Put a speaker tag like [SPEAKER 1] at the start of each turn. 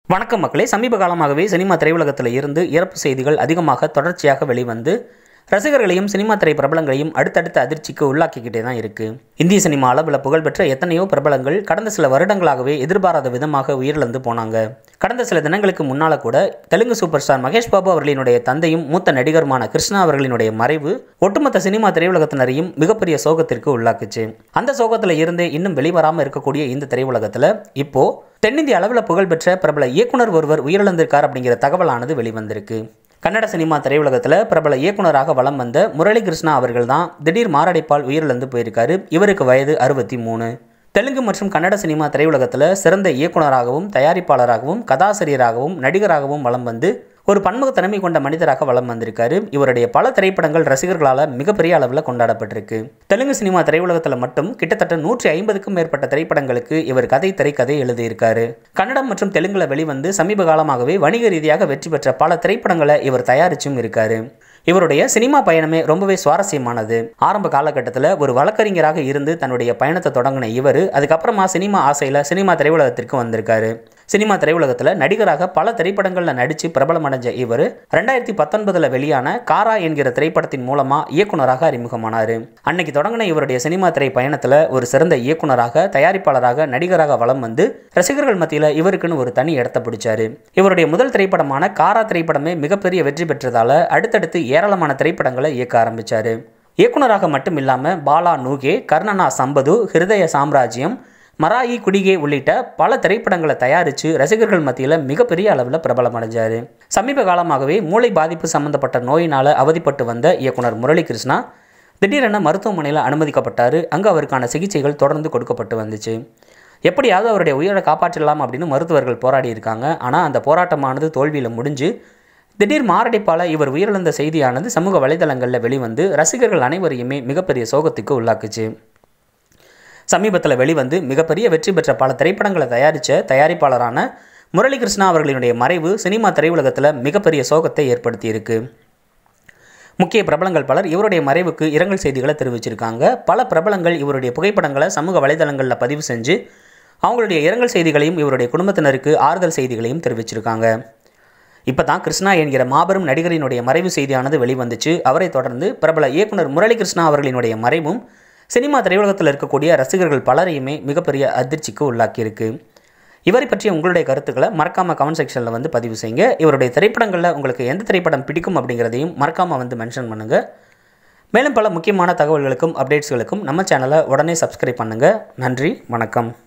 [SPEAKER 1] வணக்கம் மக்களே சமீப காலமாகவே சினிமா திரையுலகத்தில் இருந்து இறப்பு செய்திகள் அதிகமாக தொடர்ச்சியாக வெளிவந்து ரசிகர்களையும் சினிமா திரை பிரபலங்களையும் அடுத்தடுத்த அதிர்ச்சிக்கு உள்ளாக்கிக்கிட்டே தான் இருக்கு இந்திய சினிமா அளவில் புகழ்பெற்ற எத்தனையோ பிரபலங்கள் கடந்த சில வருடங்களாகவே எதிர்பாராத விதமாக உயிரிழந்து போனாங்க கடந்த சில தினங்களுக்கு முன்னால கூட தெலுங்கு சூப்பர் ஸ்டார் மகேஷ் பாபு அவர்களினுடைய தந்தையும் மூத்த நடிகருமான கிருஷ்ணா அவர்களினுடைய மறைவு ஒட்டுமொத்த சினிமா திரையுலகத்தினரையும் மிகப்பெரிய சோகத்திற்கு உள்ளாக்குச்சு அந்த சோகத்தில் இருந்தே இன்னும் வெளிவராமல் இருக்கக்கூடிய இந்த திரையுலகத்தில் இப்போ தென்னிந்திய அளவில் புகழ்பெற்ற பிரபல இயக்குனர் ஒருவர் உயிரிழந்திருக்கார் அப்படிங்கிற தகவலானது வெளிவந்திருக்கு கன்னட சினிமா திரையுலகத்தில் பிரபல இயக்குனராக வலம் வந்த முரளி கிருஷ்ணா அவர்கள் தான் திடீர் மாரடைப்பால் உயிரிழந்து போயிருக்காரு இவருக்கு வயது அறுபத்தி மூணு தெலுங்கு மற்றும் கன்னட சினிமா திரையுலகத்தில் சிறந்த இயக்குனராகவும் தயாரிப்பாளராகவும் கதாசிரியராகவும் நடிகராகவும் வலம் வந்து ஒரு பன்முகத்தன்மை கொண்ட மனிதராக வலம் வந்திருக்காரு இவருடைய பல திரைப்படங்கள் ரசிகர்களால் மிகப்பெரிய அளவில் கொண்டாடப்பட்டிருக்கு தெலுங்கு சினிமா திரையுலகத்தில் மட்டும் கிட்டத்தட்ட நூற்றி ஐம்பதுக்கும் மேற்பட்ட திரைப்படங்களுக்கு இவர் கதை திரைக்கதை எழுதியிருக்காரு கன்னடம் மற்றும் தெலுங்குல வெளிவந்து சமீப காலமாகவே வணிக ரீதியாக வெற்றி பெற்ற பல திரைப்படங்களை இவர் தயாரிச்சும் இருக்காரு இவருடைய சினிமா பயணமே ரொம்பவே சுவாரஸ்யமானது ஆரம்ப காலகட்டத்தில் ஒரு வழக்கறிஞராக இருந்து தன்னுடைய பயணத்தை தொடங்கின இவர் அதுக்கப்புறமா சினிமா ஆசையில் சினிமா திரையுலகத்திற்கு வந்திருக்காரு சினிமா திரையுலகத்தில் நடிகராக பல திரைப்படங்களில் நடித்து பிரபலமடைஞ்ச இவர் ரெண்டாயிரத்தி பத்தொன்பதில் வெளியான காரா என்கிற திரைப்படத்தின் மூலமாக இயக்குனராக அறிமுகமானார் அன்னைக்கு தொடங்கின இவருடைய சினிமா திரை பயணத்தில் ஒரு சிறந்த இயக்குனராக தயாரிப்பாளராக நடிகராக வலம் வந்து ரசிகர்கள் மத்தியில் இவருக்குன்னு ஒரு தனி இடத்தை பிடிச்சாரு இவருடைய முதல் திரைப்படமான காரா திரைப்படமே மிகப்பெரிய வெற்றி பெற்றதால அடுத்தடுத்து ஏராளமான திரைப்படங்களை இயக்க ஆரம்பிச்சாரு இயக்குனராக மட்டும் இல்லாமல் பாலா நூகே கர்ணனா சம்பது ஹிருதய சாம்ராஜ்யம் மராயி குடிகே உள்ளிட்ட பல திரைப்படங்களை தயாரித்து ரசிகர்கள் மத்தியில் மிகப்பெரிய அளவில் பிரபலமடைஞ்சார் சமீப காலமாகவே மூளை பாதிப்பு சம்பந்தப்பட்ட நோயினால் அவதிப்பட்டு வந்த இயக்குனர் முரளி கிருஷ்ணா திடீரென மருத்துவமனையில் அனுமதிக்கப்பட்டார் அங்கே அவருக்கான சிகிச்சைகள் தொடர்ந்து கொடுக்கப்பட்டு வந்துச்சு எப்படியாவது அவருடைய உயிரை காப்பாற்றலாம் அப்படின்னு மருத்துவர்கள் போராடி இருக்காங்க ஆனால் அந்த போராட்டமானது தோல்வியில் முடிஞ்சு திடீர் மாரடைப்பால் இவர் உயிரிழந்த செய்தியானது சமூக வலைதளங்களில் வெளிவந்து ரசிகர்கள் அனைவரையுமே மிகப்பெரிய சோகத்துக்கு உள்ளாக்குச்சு சமீபத்தில் வெளிவந்து மிகப்பெரிய வெற்றி பெற்ற பல திரைப்படங்களை தயாரித்த தயாரிப்பாளரான முரளி கிருஷ்ணா அவர்களினுடைய மறைவு சினிமா திரையுலகத்தில் மிகப்பெரிய சோகத்தை ஏற்படுத்தியிருக்கு முக்கிய பிரபலங்கள் பலர் இவருடைய மறைவுக்கு இரங்கல் செய்திகளை தெரிவிச்சிருக்காங்க பல பிரபலங்கள் இவருடைய புகைப்படங்களை சமூக வலைதளங்களில் பதிவு செஞ்சு அவங்களுடைய இரங்கல் செய்திகளையும் இவருடைய குடும்பத்தினருக்கு ஆறுதல் செய்திகளையும் தெரிவிச்சிருக்காங்க இப்போ தான் கிருஷ்ணா என்கிற மாபெரும் நடிகரினுடைய மறைவு செய்தியானது வெளிவந்துச்சு அவரை தொடர்ந்து பிரபல இயக்குனர் முரளி கிருஷ்ணா அவர்களினுடைய மறைவும் சினிமா திரையுலகத்தில் இருக்கக்கூடிய ரசிகர்கள் பலரையுமே மிகப்பெரிய அதிர்ச்சிக்கு உள்ளாக்கியிருக்கு இவரை பற்றிய உங்களுடைய கருத்துக்களை மறக்காமல் கமெண்ட் செக்ஷனில் வந்து பதிவு செய்யுங்க இவருடைய திரைப்படங்களில் உங்களுக்கு எந்த திரைப்படம் பிடிக்கும் அப்படிங்கிறதையும் மறக்காமல் வந்து மென்ஷன் பண்ணுங்கள் மேலும் பல முக்கியமான தகவல்களுக்கும் அப்டேட்ஸ்களுக்கும் நம்ம சேனலை உடனே சப்ஸ்கிரைப் பண்ணுங்கள் நன்றி வணக்கம்